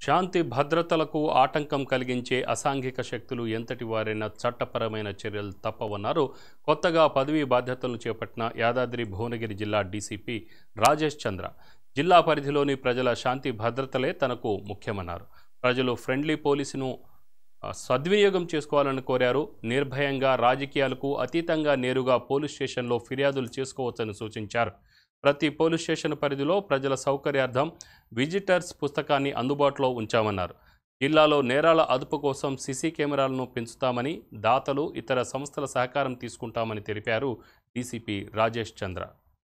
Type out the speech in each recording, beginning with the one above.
శాంతి భద్రతలకు ఆటంకం కలిగించే అసాంఘిక శక్తులు ఎంతటి వారైనా చట్టపరమైన చర్యలు తప్పవన్నారు కొత్తగా పదవీ బాధ్యతలను చేపట్టిన యాదాద్రి భువనగిరి జిల్లా డీసీపీ రాజేష్ చంద్ర జిల్లా పరిధిలోని ప్రజల శాంతి భద్రతలే తనకు ముఖ్యమన్నారు ప్రజలు ఫ్రెండ్లీ పోలీసును ఆ, సద్వినియోగం చేసుకోవాలని కోరారు నిర్భయంగా రాజకీయాలకు అతీతంగా నేరుగా పోలీస్ స్టేషన్లో ఫిర్యాదులు చేసుకోవచ్చని సూచించారు ప్రతి పోలీస్ స్టేషన్ పరిధిలో ప్రజల సౌకర్యార్థం విజిటర్స్ పుస్తకాన్ని అందుబాటులో ఉంచామన్నారు జిల్లాలో నేరాల అదుపు కోసం సీసీ కెమెరాలను పెంచుతామని దాతలు ఇతర సంస్థల సహకారం తీసుకుంటామని తెలిపారు డీసీపీ రాజేష్ చంద్ర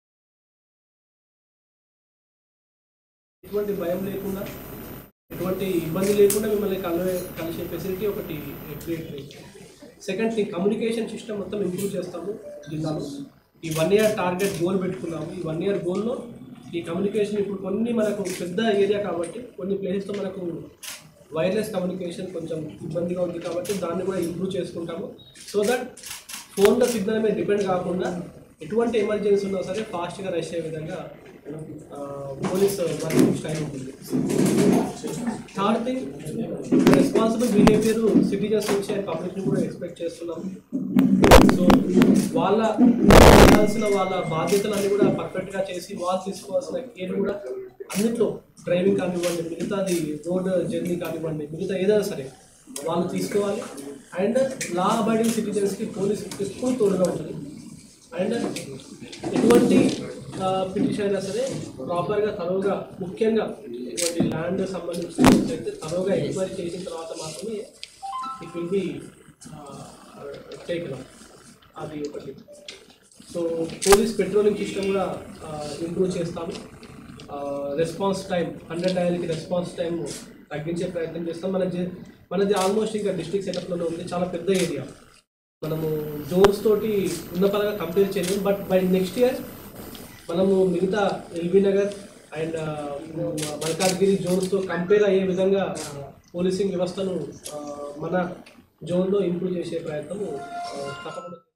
ఎటువంటి భయం లేకుండా ఎటువంటి ఇబ్బంది లేకుండా మిమ్మల్ని కలవే కలిసే ఫెసిలిటీ ఒకటి క్రియేట్ చేస్తాం సెకండ్ థింగ్ కమ్యూనికేషన్ సిస్టమ్ మొత్తం ఇంప్రూవ్ చేస్తాము జిల్లాలో ఈ వన్ ఇయర్ టార్గెట్ గోల్ పెట్టుకున్నాము ఈ వన్ ఇయర్ గోల్లో ఈ కమ్యూనికేషన్ ఇప్పుడు కొన్ని మనకు పెద్ద ఏరియా కాబట్టి కొన్ని ప్లేసెస్తో మనకు వైర్లెస్ కమ్యూనికేషన్ కొంచెం ఇబ్బందిగా ఉంది కాబట్టి దాన్ని కూడా ఇంప్రూవ్ చేసుకుంటాము సో దట్ ఫోన్లో సిగ్నల్ మీద డిపెండ్ కాకుండా ఎటువంటి ఎమర్జెన్సీ ఉన్నా సరే ఫాస్ట్గా రష్ అయ్యే విధంగా ఆ, పోలీస్ వర్కింగ్ స్టైల్ ఉంటుంది third thing responsible behaviour citizens నుంచి అండ్ పబ్లిక్ని కూడా ఎక్స్పెక్ట్ చేస్తున్నాం సో వాళ్ళ చేయాల్సిన వాళ్ళ బాధ్యతలన్నీ కూడా పర్ఫెక్ట్గా చేసి వాళ్ళు తీసుకోవాల్సిన కేర్ కూడా అన్నిట్లో డ్రైవింగ్ కానివ్వండి మిగతాది రోడ్ జర్నీ కానివ్వండి మిగతా ఏదైనా సరే వాళ్ళు తీసుకోవాలి అండ్ లా అబైడింగ్ సిటిజన్స్కి పోలీస్ ఎక్కువ తోడుగా ఉంటుంది అండ్ ఎటువంటి పిటిషన్ అయినా సరే ప్రాపర్గా తరువుగా ముఖ్యంగా ఇటువంటి ల్యాండ్ సంబంధించిన అయితే తరువుగా ఎంక్వైరీ చేసిన తర్వాత మాత్రమే ఇట్ విల్ బి టేక్ అది ఒకటి సో పోలీస్ పెట్రోలింగ్ సిస్టమ్ కూడా ఇంప్రూవ్ చేస్తాము రెస్పాన్స్ టైం హండ్రెడ్ డయల్కి రెస్పాన్స్ టైం తగ్గించే ప్రయత్నం చేస్తాం మన జి- మనది ఆల్మోస్ట్ ఇంకా డిస్ట్రిక్ట్ సెటప్లోనే ఉంది చాలా పెద్ద ఏరియా మనము జోన్స్ తోటి ఉన్న పరంగా కంపేర్ చేయలేము బట్ బై నెక్స్ట్ ఇయర్ మనము మిగతా ఎల్బీ నగర్ అండ్ మల్కాజ్గిరి జోన్స్తో కంపేర్ అయ్యే విధంగా పోలీసింగ్ వ్యవస్థను ఆ, మన జోన్లో ఇంప్రూవ్ చేసే ప్రయత్నం ఆ, తప్పకుండా